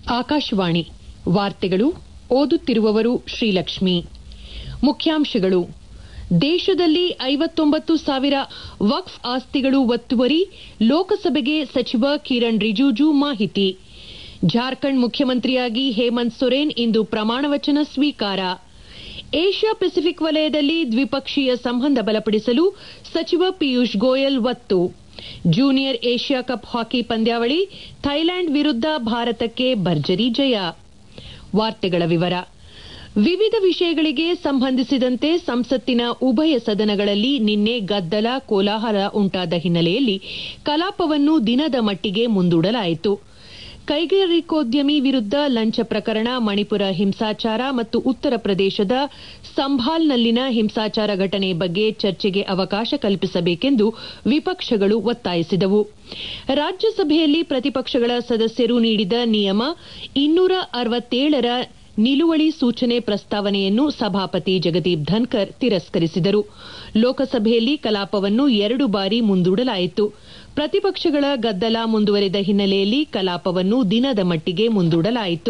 ಆಕಾಶವಾಣಿ ವಾರ್ತೆಗಳು ಓದುತ್ತಿರುವವರು ಶ್ರೀಲಕ್ಷ್ಮಿ ಮುಖ್ಯಾಂಶಗಳು ದೇಶದಲ್ಲಿ ಐವತ್ತೊಂಬತ್ತು ಸಾವಿರ ವಕ್ಫ್ ಆಸ್ತಿಗಳು ಒತ್ತುವರಿ ಲೋಕಸಭೆಗೆ ಸಚಿವ ಕಿರಣ್ ರಿಜಿಜು ಮಾಹಿತಿ ಜಾರ್ಖಂಡ್ ಮುಖ್ಯಮಂತ್ರಿಯಾಗಿ ಹೇಮಂತ್ ಸೊರೇನ್ ಇಂದು ಪ್ರಮಾಣವಚನ ಸ್ವೀಕಾರ ಏಷ್ಯಾ ಪೆಸಿಫಿಕ್ ವಲಯದಲ್ಲಿ ದ್ವಿಪಕ್ಷೀಯ ಸಂಬಂಧ ಬಲಪಡಿಸಲು ಸಚಿವ ಪಿಯೂಷ್ ಗೋಯಲ್ ಒತ್ತು ಜೂನಿಯರ್ ಏಷ್ಯಾ ಕಪ್ ಹಾಕಿ ಪಂದ್ಯಾವಳಿ ಥೈಲ್ಯಾಂಡ್ ವಿರುದ್ದ ಭಾರತಕ್ಕೆ ಭರ್ಜರಿ ಜಯ ವಾರ್ತೆಗಳ ವಿವರ ವಿವಿಧ ವಿಷಯಗಳಿಗೆ ಸಂಬಂಧಿಸಿದಂತೆ ಸಂಸತ್ತಿನ ಉಭಯ ಸದನಗಳಲ್ಲಿ ನಿನ್ನೆ ಗದ್ದಲ ಕೋಲಾಹಲ ಉಂಟಾದ ಹಿನ್ನೆಲೆಯಲ್ಲಿ ಕಲಾಪವನ್ನು ದಿನದ ಮಟ್ಟಿಗೆ ಮುಂದೂಡಲಾಯಿತು ಕೈಗಾರಿಕೋದ್ಯಮಿ ವಿರುದ್ದ ಲಂಚ ಪ್ರಕರಣ ಮಣಿಪುರ ಹಿಂಸಾಚಾರ ಮತ್ತು ಉತ್ತರ ಪ್ರದೇಶದ ಸಂಭಾಲ್ನಲ್ಲಿನ ಹಿಂಸಾಚಾರ ಘಟನೆ ಬಗ್ಗೆ ಚರ್ಚೆಗೆ ಅವಕಾಶ ಕಲ್ಪಿಸಬೇಕೆಂದು ವಿಪಕ್ಷಗಳು ಒತ್ತಾಯಿಸಿದವು ರಾಜ್ಯಸಭೆಯಲ್ಲಿ ಪ್ರತಿಪಕ್ಷಗಳ ಸದಸ್ಯರು ನೀಡಿದ ನಿಯಮ ಇನ್ನೂರ ಅರವತ್ತೇಳರ ನಿಲುವಳಿ ಸೂಚನೆ ಪ್ರಸ್ತಾವನೆಯನ್ನು ಸಭಾಪತಿ ಜಗದೀಪ್ ಧನ್ಕರ್ ತಿರಸ್ಕರಿಸಿದರು ಲೋಕಸಭೆಯಲ್ಲಿ ಕಲಾಪವನ್ನು ಎರಡು ಬಾರಿ ಮುಂದೂಡಲಾಯಿತು ಪ್ರತಿಪಕ್ಷಗಳ ಗದ್ದಲ ಮುಂದುವರೆದ ಹಿನ್ನೆಲೆಯಲ್ಲಿ ಕಲಾಪವನ್ನು ದಿನದ ಮಟ್ಟಿಗೆ ಮುಂದೂಡಲಾಯಿತು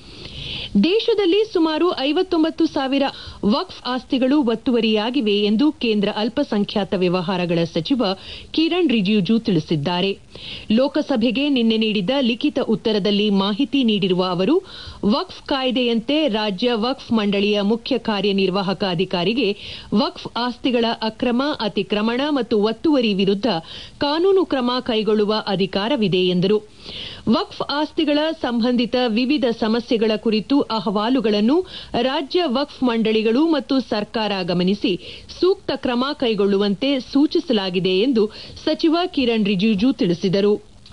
ದೇಶದಲ್ಲಿ ಸುಮಾರು ಐವತ್ತೊಂಬತ್ತು ಸಾವಿರ ವಕ್ಫ್ ಆಸ್ತಿಗಳು ಒತ್ತುವರಿಯಾಗಿವೆ ಎಂದು ಕೇಂದ್ರ ಅಲ್ಪಸಂಖ್ಯಾತ ವ್ಯವಹಾರಗಳ ಸಚಿವ ಕಿರಣ್ ರಿಜಿಜು ತಿಳಿಸಿದ್ದಾರೆ ಲೋಕಸಭೆಗೆ ನಿನ್ನೆ ನೀಡಿದ ಲಿಖಿತ ಉತ್ತರದಲ್ಲಿ ಮಾಹಿತಿ ನೀಡಿರುವ ಅವರು ವಕ್ಫ್ ಕಾಯ್ದೆಯಂತೆ ರಾಜ್ಯ ವಕ್ಫ್ ಮಂಡಳಿಯ ಮುಖ್ಯ ಕಾರ್ಯನಿರ್ವಾಹಕ ಅಧಿಕಾರಿಗೆ ವಕ್ಫ್ ಆಸ್ತಿಗಳ ಅಕ್ರಮ ಅತಿಕ್ರಮಣ ಮತ್ತು ಒತ್ತುವರಿ ವಿರುದ್ದ ಕಾನೂನು ಕ್ರಮ ಕೈಗೊಳ್ಳುವ ಅಧಿಕಾರವಿದೆ ಎಂದರು ವಕ್ಫ್ ಆಸ್ತಿಗಳ ಸಂಬಂಧಿತ ವಿವಿಧ ಸಮಸ್ಯೆಗಳ ಕುರಿತು ಅಹವಾಲುಗಳನ್ನು ರಾಜ್ಯ ವಕ್ಫ್ ಮಂಡಳಿಗಳು ಮತ್ತು ಸರ್ಕಾರ ಗಮನಿಸಿ ಸೂಕ್ತ ಕ್ರಮ ಕೈಗೊಳ್ಳುವಂತೆ ಸೂಚಿಸಲಾಗಿದೆ ಎಂದು ಸಚಿವ ಕಿರಣ್ ರಿಜಿಜು ತಿಳಿಸಿದರು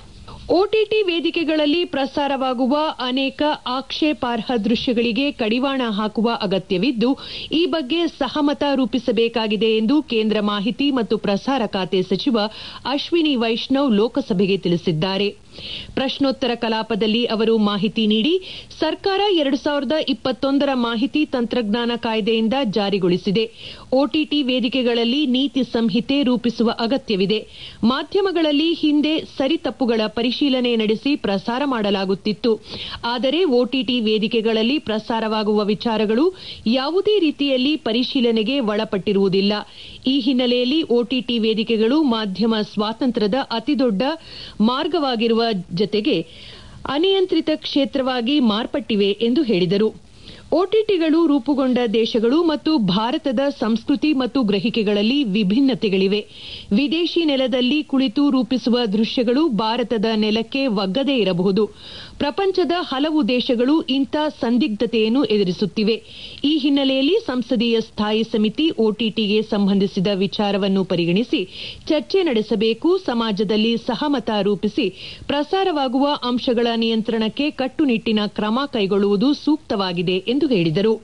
ಒಟಿಟಿ ವೇದಿಕೆಗಳಲ್ಲಿ ಪ್ರಸಾರವಾಗುವ ಅನೇಕ ಆಕ್ಷೇಪಾರ್ಹ ದೃಶ್ಯಗಳಿಗೆ ಕಡಿವಾಣ ಹಾಕುವ ಅಗತ್ಯವಿದ್ದು ಈ ಬಗ್ಗೆ ಸಹಮತ ರೂಪಿಸಬೇಕಾಗಿದೆ ಎಂದು ಕೇಂದ್ರ ಮಾಹಿತಿ ಮತ್ತು ಪ್ರಸಾರ ಖಾತೆ ಸಚಿವ ಅಶ್ವಿನಿ ವೈಷ್ಣವ್ ಲೋಕಸಭೆಗೆ ತಿಳಿಸಿದ್ದಾರೆ ಪ್ರಶ್ನೋತ್ತರ ಕಲಾಪದಲ್ಲಿ ಅವರು ಮಾಹಿತಿ ನೀಡಿ ಸರ್ಕಾರ ಎರಡು ಸಾವಿರದ ಇಪ್ಪತ್ತೊಂದರ ಮಾಹಿತಿ ತಂತ್ರಜ್ಞಾನ ಕಾಯ್ದೆಯಿಂದ ಜಾರಿಗೊಳಿಸಿದೆ ಒಟಿಟಿ ವೇದಿಕೆಗಳಲ್ಲಿ ನೀತಿ ಸಂಹಿತೆ ರೂಪಿಸುವ ಅಗತ್ಯವಿದೆ ಮಾಧ್ಯಮಗಳಲ್ಲಿ ಹಿಂದೆ ಸರಿತಪ್ಪುಗಳ ಪರಿಶೀಲನೆ ನಡೆಸಿ ಪ್ರಸಾರ ಮಾಡಲಾಗುತ್ತಿತ್ತು ಆದರೆ ಒಟಿಟಿ ವೇದಿಕೆಗಳಲ್ಲಿ ಪ್ರಸಾರವಾಗುವ ವಿಚಾರಗಳು ಯಾವುದೇ ರೀತಿಯಲ್ಲಿ ಪರಿಶೀಲನೆಗೆ ಒಳಪಟ್ಟಿರುವುದಿಲ್ಲ ಈ ಹಿನ್ನೆಲೆಯಲ್ಲಿ ಒಟಿಟಿ ವೇದಿಕೆಗಳು ಮಾಧ್ಯಮ ಸ್ವಾತಂತ್ರ್ಯದ ಅತಿದೊಡ್ಡ ಮಾರ್ಗವಾಗಿರುವ ಜತೆಗೆ ಅನಿಯಂತ್ರಿತ ಕ್ಷೇತ್ರವಾಗಿ ಮಾರ್ಪಟ್ಟಿವೆ ಎಂದು ಹೇಳಿದರು ಒಟಿಟಿಗಳು ರೂಪುಗೊಂಡ ದೇಶಗಳು ಮತ್ತು ಭಾರತದ ಸಂಸ್ಕೃತಿ ಮತ್ತು ಗ್ರಹಿಕೆಗಳಲ್ಲಿ ವಿಭಿನ್ನತೆಗಳಿವೆ ವಿದೇಶಿ ನೆಲದಲ್ಲಿ ಕುಳಿತು ರೂಪಿಸುವ ದೃಶ್ಯಗಳು ಭಾರತದ ನೆಲಕ್ಕೆ ಒಗ್ಗದೇ ಇರಬಹುದು ಪ್ರಪಂಚದ ಹಲವು ದೇಶಗಳು ಇಂಥ ಸಂದಿಗ್ಧತೆಯನ್ನು ಎದುರಿಸುತ್ತಿವೆ ಈ ಹಿನ್ನೆಲೆಯಲ್ಲಿ ಸಂಸದೀಯ ಸ್ಥಾಯಿ ಸಮಿತಿ ಒಟಿಟಿಗೆ ಸಂಬಂಧಿಸಿದ ವಿಚಾರವನ್ನು ಪರಿಗಣಿಸಿ ಚರ್ಚೆ ನಡೆಸಬೇಕು ಸಮಾಜದಲ್ಲಿ ಸಹಮತ ರೂಪಿಸಿ ಪ್ರಸಾರವಾಗುವ ಅಂಶಗಳ ನಿಯಂತ್ರಣಕ್ಕೆ ಕಟ್ಟುನಿಟ್ಟಿನ ಕ್ರಮ ಕೈಗೊಳ್ಳುವುದು ಸೂಕ್ತವಾಗಿದೆ ಎಂದು ಹೇಳಿದರು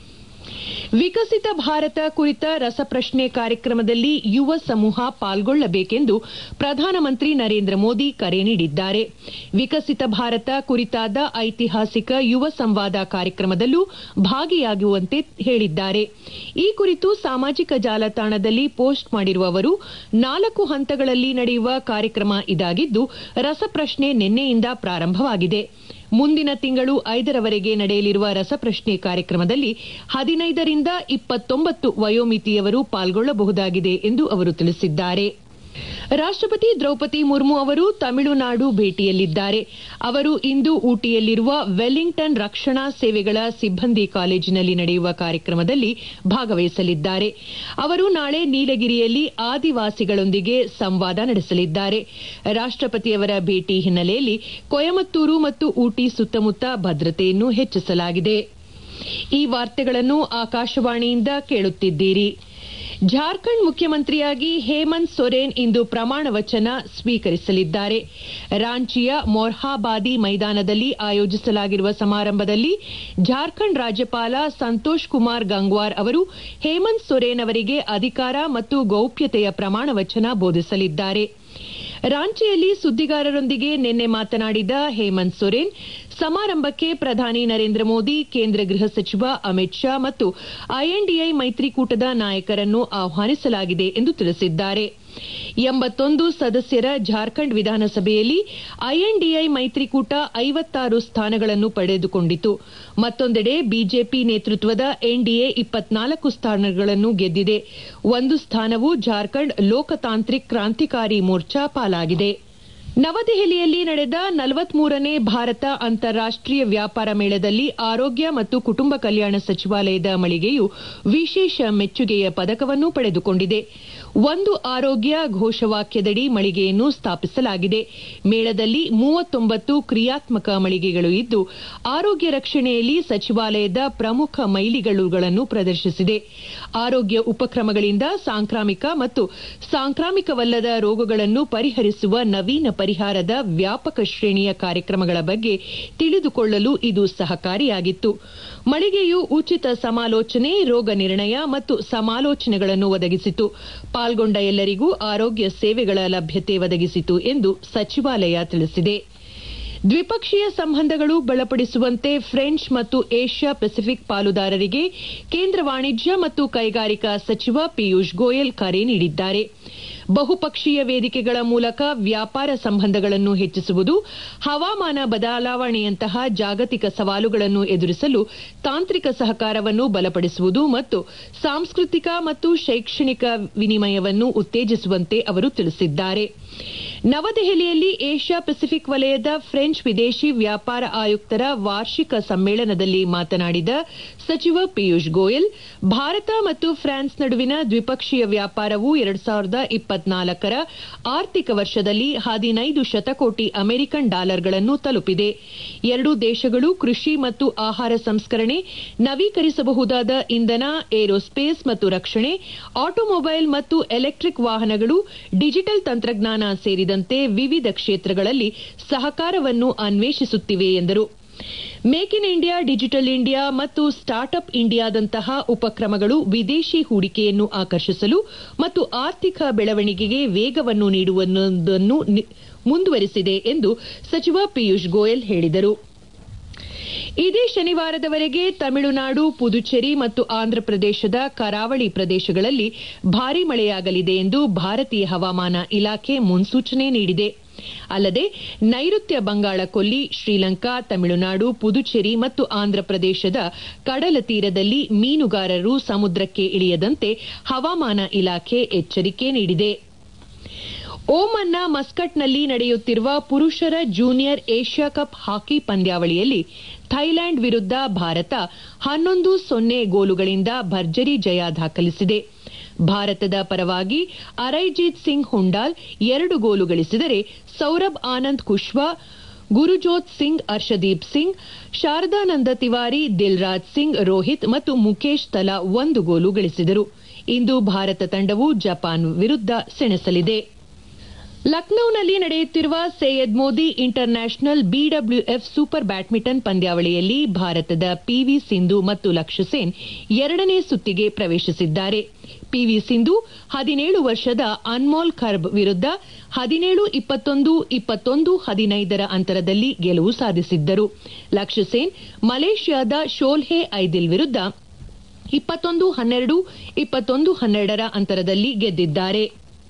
ವಿಕಸಿತ ಭಾರತ ಕುರಿತ ರಸಪ್ರಶ್ನೆ ಕಾರ್ಯಕ್ರಮದಲ್ಲಿ ಯುವ ಸಮೂಹ ಪಾಲ್ಗೊಳ್ಳಬೇಕೆಂದು ಪ್ರಧಾನಮಂತ್ರಿ ನರೇಂದ್ರ ಮೋದಿ ಕರೆ ನೀಡಿದ್ದಾರೆ ವಿಕಸಿತ ಭಾರತ ಕುರಿತಾದ ಐತಿಹಾಸಿಕ ಯುವ ಸಂವಾದ ಕಾರ್ಯಕ್ರಮದಲ್ಲೂ ಭಾಗಿಯಾಗುವಂತೆ ಹೇಳಿದ್ದಾರೆ ಈ ಕುರಿತು ಸಾಮಾಜಿಕ ಜಾಲತಾಣದಲ್ಲಿ ಪೋಸ್ಟ್ ಮಾಡಿರುವ ಅವರು ನಾಲ್ಕು ಹಂತಗಳಲ್ಲಿ ನಡೆಯುವ ಕಾರ್ಯಕ್ರಮ ಇದಾಗಿದ್ದು ರಸಪ್ರಶ್ನೆ ನಿನ್ನೆಯಿಂದ ಪ್ರಾರಂಭವಾಗಿದೆ ಮುಂದಿನ ತಿಂಗಳು ಐದರವರೆಗೆ ನಡೆಯಲಿರುವ ರಸಪ್ರಶ್ನೆ ಕಾರ್ಯಕ್ರಮದಲ್ಲಿ ಹದಿನೈದರಿಂದ ಇಪ್ಪತ್ತೊಂಬತ್ತು ವಯೋಮಿತಿಯವರು ಪಾಲ್ಗೊಳ್ಳಬಹುದಾಗಿದೆ ಎಂದು ಅವರು ತಿಳಿಸಿದ್ದಾರೆ ರಾಷ್ಟಪತಿ ದ್ರೌಪದಿ ಮುರ್ಮು ಅವರು ತಮಿಳುನಾಡು ಭೇಟಿಯಲ್ಲಿದ್ದಾರೆ ಅವರು ಇಂದು ಊಟಿಯಲ್ಲಿರುವ ವೆಲ್ಲಿಂಗ್ಟನ್ ರಕ್ಷಣಾ ಸೇವೆಗಳ ಸಿಬ್ಬಂದಿ ಕಾಲೇಜಿನಲ್ಲಿ ನಡೆಯುವ ಕಾರ್ಯಕ್ರಮದಲ್ಲಿ ಭಾಗವಹಿಸಲಿದ್ದಾರೆ ಅವರು ನಾಳೆ ನೀಲಗಿರಿಯಲ್ಲಿ ಆದಿವಾಸಿಗಳೊಂದಿಗೆ ಸಂವಾದ ನಡೆಸಲಿದ್ದಾರೆ ರಾಷ್ಟಪತಿಯವರ ಭೇಟಿ ಹಿನ್ನೆಲೆಯಲ್ಲಿ ಕೊಯಮತ್ತೂರು ಮತ್ತು ಊಟಿ ಸುತ್ತಮುತ್ತ ಭದ್ರತೆಯನ್ನು ಹೆಚ್ಚಿಸಲಾಗಿದೆ ಈ ವಾರ್ತೆಗಳನ್ನು ಆಕಾಶವಾಣಿಯಿಂದ ಕೇಳುತ್ತಿದ್ದೀರಿ ಜಾರ್ಖಂಡ್ ಮುಖ್ಯಮಂತ್ರಿಯಾಗಿ ಹೇಮಂತ್ ಸೊರೇನ್ ಇಂದು ಪ್ರಮಾಣ ವಚನ ಸ್ವೀಕರಿಸಲಿದ್ದಾರೆ ರಾಂಚಿಯ ಮೊರ್ಹಾಬಾದಿ ಮೈದಾನದಲ್ಲಿ ಆಯೋಜಿಸಲಾಗಿರುವ ಸಮಾರಂಭದಲ್ಲಿ ಜಾರ್ಖಂಡ್ ರಾಜ್ಯಪಾಲ ಸಂತೋಷ್ ಕುಮಾರ್ ಗಂಗ್ವಾರ್ ಅವರು ಹೇಮಂತ್ ಸೊರೇನ್ ಅವರಿಗೆ ಅಧಿಕಾರ ಮತ್ತು ಗೌಪ್ಯತೆಯ ಪ್ರಮಾಣ ವಚನ ಬೋಧಿಸಲಿದ್ದಾರೆ ರಾಂಚಿಯಲ್ಲಿ ಸುದ್ದಿಗಾರರೊಂದಿಗೆ ನಿನ್ನೆ ಮಾತನಾಡಿದ ಹೇಮಂತ್ ಸೊರೇನ್ ಸಮಾರಂಭಕ್ಕೆ ಪ್ರಧಾನಿ ನರೇಂದ್ರ ಮೋದಿ ಕೇಂದ್ರ ಗೃಹ ಸಚಿವ ಅಮಿತ್ ಶಾ ಮತ್ತು ಐಎನ್ಡಿಐ ಮೈತ್ರಿಕೂಟದ ನಾಯಕರನ್ನು ಆಹ್ವಾನಿಸಲಾಗಿದೆ ಎಂದು ತಿಳಿಸಿದ್ದಾರೆ ಎಂಬತ್ತೊಂದು ಸದಸ್ಯರ ಜಾರ್ಖಂಡ್ ವಿಧಾನಸಭೆಯಲ್ಲಿ ಐಎನ್ಡಿಐ ಮೈತ್ರಿಕೂಟ ಐವತ್ತಾರು ಸ್ಥಾನಗಳನ್ನು ಪಡೆದುಕೊಂಡಿತು ಮತ್ತೊಂದೆಡೆ ಬಿಜೆಪಿ ನೇತೃತ್ವದ ಎನ್ಡಿಎ ಇಪ್ಪತ್ನಾಲ್ಕು ಸ್ಥಾನಗಳನ್ನು ಗೆದ್ದಿದೆ ಒಂದು ಸ್ಥಾನವು ಜಾರ್ಖಂಡ್ ಲೋಕತಾಂತ್ರಿಕ್ ಕ್ರಾಂತಿಕಾರಿ ಮೋರ್ಚಾ ಪಾಲಾಗಿದೆ ನವದೆಹಲಿಯಲ್ಲಿ ನಡೆದ ನಲವತ್ಮೂರನೇ ಭಾರತ ಅಂತಾರಾಷ್ಟೀಯ ವ್ಯಾಪಾರ ಮೇಳದಲ್ಲಿ ಆರೋಗ್ಯ ಮತ್ತು ಕುಟುಂಬ ಕಲ್ಯಾಣ ಸಚಿವಾಲಯದ ಮಳಿಗೆಯು ವಿಶೇಷ ಮೆಚ್ಚುಗೆಯ ಪದಕವನ್ನು ಪಡೆದುಕೊಂಡಿದೆ ಒಂದು ಆರೋಗ್ಯ ಘೋಷವಾಕ್ಯದಡಿ ಮಳಿಗೆಯನ್ನು ಸ್ಥಾಪಿಸಲಾಗಿದೆ ಮೇಳದಲ್ಲಿ ಮೂವತ್ತೊಂಬತ್ತು ಕ್ರಿಯಾತ್ಮಕ ಮಳಿಗೆಗಳು ಇದ್ದು ಆರೋಗ್ಯ ರಕ್ಷಣೆಯಲ್ಲಿ ಸಚಿವಾಲಯದ ಪ್ರಮುಖ ಮೈಲಿಗಲ್ಲುಗಳನ್ನು ಪ್ರದರ್ಶಿಸಿದೆ ಆರೋಗ್ಯ ಉಪಕ್ರಮಗಳಿಂದ ಸಾಂಕ್ರಾಮಿಕ ಮತ್ತು ಸಾಂಕ್ರಾಮಿಕವಲ್ಲದ ರೋಗಗಳನ್ನು ಪರಿಹರಿಸುವ ನವೀನ ಪರಿಹಾರದ ವ್ಯಾಪಕ ಶ್ರೇಣಿಯ ಕಾರ್ಯಕ್ರಮಗಳ ಬಗ್ಗೆ ತಿಳಿದುಕೊಳ್ಳಲು ಇದು ಸಹಕಾರಿಯಾಗಿತ್ತು ಮಳಿಗೆಯು ಉಚಿತ ಸಮಾಲೋಚನೆ ರೋಗ ನಿರ್ಣಯ ಮತ್ತು ಸಮಾಲೋಚನೆಗಳನ್ನು ಒದಗಿಸಿತು ಪಾಲ್ಗೊಂಡ ಎಲ್ಲರಿಗೂ ಆರೋಗ್ಯ ಸೇವೆಗಳ ಲಭ್ಯತೆ ಒದಗಿಸಿತು ಎಂದು ಸಚಿವಾಲಯ ತಿಳಿಸಿದೆ ದ್ವಿಪಕ್ಷೀಯ ಸಂಬಂಧಗಳು ಬಲಪಡಿಸುವಂತೆ ಫ್ರೆಂಚ್ ಮತ್ತು ಏಷ್ಯಾ ಪೆಸಿಫಿಕ್ ಪಾಲುದಾರರಿಗೆ ಕೇಂದ್ರ ವಾಣಿಜ್ಯ ಮತ್ತು ಕೈಗಾರಿಕಾ ಸಚಿವ ಪಿಯೂಷ್ ಗೋಯಲ್ ಕರೆ ನೀಡಿದ್ದಾರೆ ಬಹುಪಕ್ಷೀಯ ವೇದಿಕೆಗಳ ಮೂಲಕ ವ್ಯಾಪಾರ ಸಂಬಂಧಗಳನ್ನು ಹೆಚ್ಚಿಸುವುದು ಹವಾಮಾನ ಬದಲಾವಣೆಯಂತಹ ಜಾಗತಿಕ ಸವಾಲುಗಳನ್ನು ಎದುರಿಸಲು ತಾಂತ್ರಿಕ ಸಹಕಾರವನ್ನು ಬಲಪಡಿಸುವುದು ಮತ್ತು ಸಾಂಸ್ಕೃತಿಕ ಮತ್ತು ಶೈಕ್ಷಣಿಕ ವಿನಿಮಯವನ್ನು ಉತ್ತೇಜಿಸುವಂತೆ ಅವರು ತಿಳಿಸಿದ್ದಾರೆ ನವದೆಹಲಿಯಲ್ಲಿ ಏಷ್ಯಾ ಪೆಸಿಫಿಕ್ ವಲಯದ ಫ್ರೆಂಚ್ ವಿದೇಶಿ ವ್ಯಾಪಾರ ಆಯುಕ್ತರ ವಾರ್ಷಿಕ ಸಮ್ಮೇಳನದಲ್ಲಿ ಮಾತನಾಡಿದ ಸಚಿವ ಪಿಯೂಷ್ ಗೋಯಲ್ ಭಾರತ ಮತ್ತು ಫ್ರಾನ್ಸ್ ನಡುವಿನ ದ್ವಿಪಕ್ಷೀಯ ವ್ಯಾಪಾರವು ಎರಡು ಸಾವಿರದ ಇಪ್ಪತ್ನಾಲ್ಕರ ಆರ್ಥಿಕ ವರ್ಷದಲ್ಲಿ ಹದಿನೈದು ಶತಕೋಟಿ ಅಮೆರಿಕನ್ ಡಾಲರ್ಗಳನ್ನು ತಲುಪಿದೆ ಎರಡೂ ದೇಶಗಳು ಕೃಷಿ ಮತ್ತು ಆಹಾರ ಸಂಸ್ಕರಣೆ ನವೀಕರಿಸಬಹುದಾದ ಇಂಧನ ಏರೋಸ್ಪೇಸ್ ಮತ್ತು ರಕ್ಷಣೆ ಆಟೋಮೊಬೈಲ್ ಮತ್ತು ಎಲೆಕ್ಟ್ರಿಕ್ ವಾಹನಗಳು ಡಿಜಿಟಲ್ ತಂತ್ರಜ್ಞಾನ ಸೇರಿದಂತೆ ವಿವಿಧ ಕ್ಷೇತ್ರಗಳಲ್ಲಿ ಸಹಕಾರವನ್ನು ಅನ್ವೇಷಿಸುತ್ತಿವೆ ಎಂದರು make in India digital India ಮತ್ತು ಸ್ಟಾರ್ಟ್ ಅಪ್ ಇಂಡಿಯಾದಂತಹ ಉಪಕ್ರಮಗಳು ವಿದೇಶಿ ಹೂಡಿಕೆಯನ್ನು ಆಕರ್ಷಿಸಲು ಮತ್ತು ಆರ್ಥಿಕ ಬೆಳವಣಿಗೆಗೆ ವೇಗವನ್ನು ನೀಡುವುದನ್ನು ಮುಂದುವರೆಸಿದೆ ಎಂದು ಸಚಿವ ಪಿಯೂಷ್ ಗೋಯಲ್ ಹೇಳಿದರು ಇದೇ ಶನಿವಾರದವರೆಗೆ ತಮಿಳುನಾಡು ಪುದುಚೇರಿ ಮತ್ತು ಆಂಧ್ರಪ್ರದೇಶದ ಕರಾವಳಿ ಪ್ರದೇಶಗಳಲ್ಲಿ ಭಾರೀ ಮಳೆಯಾಗಲಿದೆ ಎಂದು ಭಾರತೀಯ ಹವಾಮಾನ ಇಲಾಖೆ ಮುನ್ಸೂಚನೆ ನೀಡಿದೆ ಅಲ್ಲದೆ ನೈಋತ್ಯ ಬಂಗಾಳ ಕೊಲ್ಲಿ ಶ್ರೀಲಂಕಾ ತಮಿಳುನಾಡು ಪುದುಚೇರಿ ಮತ್ತು ಆಂಧ್ರಪ್ರದೇಶದ ಕಡಲ ತೀರದಲ್ಲಿ ಮೀನುಗಾರರು ಸಮುದ್ರಕ್ಕೆ ಇಳಿಯದಂತೆ ಹವಾಮಾನ ಇಲಾಖೆ ಎಚ್ಚರಿಕೆ ನೀಡಿದೆ ಓಮನ್ನ ಮಸ್ಕಟ್ನಲ್ಲಿ ನಡೆಯುತ್ತಿರುವ ಪುರುಷರ ಜೂನಿಯರ್ ಏಷ್ಯಾ ಕಪ್ ಹಾಕಿ ಪಂದ್ಯಾವಳಿಯಲ್ಲಿ ಥೈಲ್ಯಾಂಡ್ ವಿರುದ್ಧ ಭಾರತ ಹನ್ನೊಂದು ಸೊನ್ನೆ ಗೋಲುಗಳಿಂದ ಭರ್ಜರಿ ಜಯ ದಾಖಲಿಸಿದೆ ಭಾರತದ ಪರವಾಗಿ ಅರೈಜೀತ್ ಸಿಂಗ್ ಹುಂಡಾಲ್ ಎರಡು ಗೋಲು ಗಳಿಸಿದರೆ ಸೌರಭ್ ಆನಂದ್ ಕುಶ್ವಾ ಗುರುಜೋತ್ ಸಿಂಗ್ ಅರ್ಷದೀಪ್ ಸಿಂಗ್ ಶಾರದಾನಂದ ತಿವಾರಿ ದಿಲ್ರಾಜ್ ಸಿಂಗ್ ರೋಹಿತ್ ಮತ್ತು ಮುಖೇಶ್ ತಲಾ ಒಂದು ಗೋಲು ಗಳಿಸಿದರು ಇಂದು ಭಾರತ ತಂಡವು ಜಪಾನ್ ವಿರುದ್ಧ ಸೆಣಸಲಿದೆ ಲಕ್ನೋನಲ್ಲಿ ನಡೆಯುತ್ತಿರುವ Syed Modi international B W F super badminton ಪಂದ್ಯಾವಳಿಯಲ್ಲಿ ಭಾರತದ ಪಿವಿ ಸಿಂಧು ಮತ್ತು ಲಕ್ಷ್ಯ ಸೇನ್ ಎರಡನೇ ಸುತ್ತಿಗೆ ಪ್ರವೇಶಿಸಿದ್ದಾರೆ ಪಿವಿ ಸಿಂಧು ಹದಿನೇಳು ವರ್ಷದ ಅನ್ಮೋಲ್ ಖರ್ಬ್ ವಿರುದ್ಧ ಹದಿನೇಳು ಇಪ್ಪತ್ತೊಂದು ಇಪ್ಪತ್ತೊಂದು ಹದಿನೈದರ ಅಂತರದಲ್ಲಿ ಗೆಲುವು ಸಾಧಿಸಿದ್ದರು ಲಕ್ಷ್ಯ ಸೇನ್ ಮಲೇಷ್ಯಾದ ಶೋಲ್ಹೆ ಐದಿಲ್ ವಿರುದ್ಧ ಇಪ್ಪತ್ತೊಂದು ಹನ್ನೆರಡು ಇಪ್ಪತ್ತೊಂದು ಹನ್ನೆರಡರ ಅಂತರದಲ್ಲಿ ಗೆದ್ದಿದ್ದಾರೆ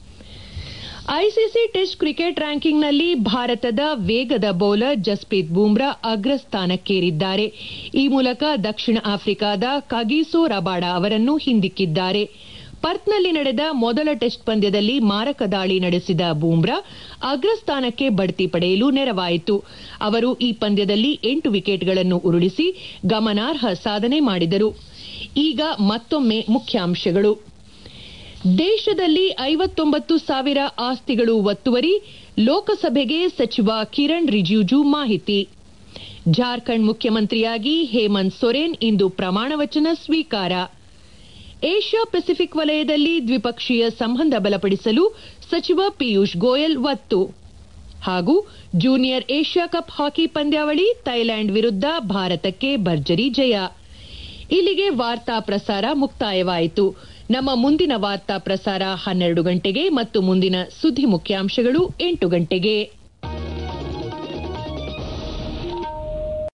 ಐಸಿಸಿ ಟೆಸ್ಟ್ ಕ್ರಿಕೆಟ್ ರ್ಯಾಂಕಿಂಗ್ನಲ್ಲಿ ಭಾರತದ ವೇಗದ ಬೌಲರ್ ಜಸ್ಪ್ರೀತ್ ಬೂಮ್ರಾ ಅಗ್ರಸ್ಥಾನಕ್ಕೇರಿದ್ದಾರೆ ಈ ಮೂಲಕ ದಕ್ಷಿಣ ಆಫ್ರಿಕಾದ ಕಗಿಸೋ ರಬಾಡ ಅವರನ್ನು ಹಿಂದಿಕ್ಕಿದ್ದಾರೆ ಪರ್ತ್ನಲ್ಲಿ ನಡೆದ ಮೊದಲ ಟೆಸ್ಟ್ ಪಂದ್ಯದಲ್ಲಿ ಮಾರಕ ದಾಳಿ ನಡೆಸಿದ ಬೂಮ್ರಾ ಅಗ್ರಸ್ಥಾನಕ್ಕೆ ಬಡ್ತಿ ಪಡೆಯಲು ನೆರವಾಯಿತು ಅವರು ಈ ಪಂದ್ಯದಲ್ಲಿ ಎಂಟು ವಿಕೆಟ್ಗಳನ್ನು ಉರುಳಿಸಿ ಗಮನಾರ್ಹ ಸಾಧನೆ ಮಾಡಿದರು ಈಗ ಮತ್ತೊಮ್ಮೆ ಮುಖ್ಯಾಂಶಗಳು ದೇಶದಲ್ಲಿ ಐವತ್ತೊಂಬತ್ತು ಸಾವಿರ ಆಸ್ತಿಗಳು ಒತ್ತುವರಿ ಲೋಕಸಭೆಗೆ ಸಚಿವ ಕಿರಣ್ ರಿಜಿಜು ಮಾಹಿತಿ ಜಾರ್ಖಂಡ್ ಮುಖ್ಯಮಂತ್ರಿಯಾಗಿ ಹೇಮಂತ್ ಸೊರೇನ್ ಇಂದು ಪ್ರಮಾಣವಚನ ಸ್ವೀಕಾರ ಏಷ್ಯಾ ಪೆಸಿಫಿಕ್ ವಲಯದಲ್ಲಿ ದ್ವಿಪಕ್ಷೀಯ ಸಂಬಂಧ ಬಲಪಡಿಸಲು ಸಚಿವ ಪಿಯೂಷ್ ಗೋಯಲ್ ಒತ್ತು ಹಾಗೂ ಜೂನಿಯರ್ ಏಷ್ಯಾ ಕಪ್ ಹಾಕಿ ಪಂದ್ಯಾವಳಿ ಥೈಲ್ಯಾಂಡ್ ವಿರುದ್ಧ ಭಾರತಕ್ಕೆ ಭರ್ಜರಿ ಜಯ ಇಲ್ಲಿಗೆ ವಾರ್ತಾ ಪ್ರಸಾರ ಮುಕ್ತಾಯವಾಯಿತು ನಮ್ಮ ಮುಂದಿನ ವಾರ್ತಾ ಪ್ರಸಾರ ಹನ್ನೆರಡು ಗಂಟೆಗೆ ಮತ್ತು ಮುಂದಿನ ಸುದ್ದಿ ಮುಖ್ಯಾಂಶಗಳು ಎಂಟು ಗಂಟೆಗೆ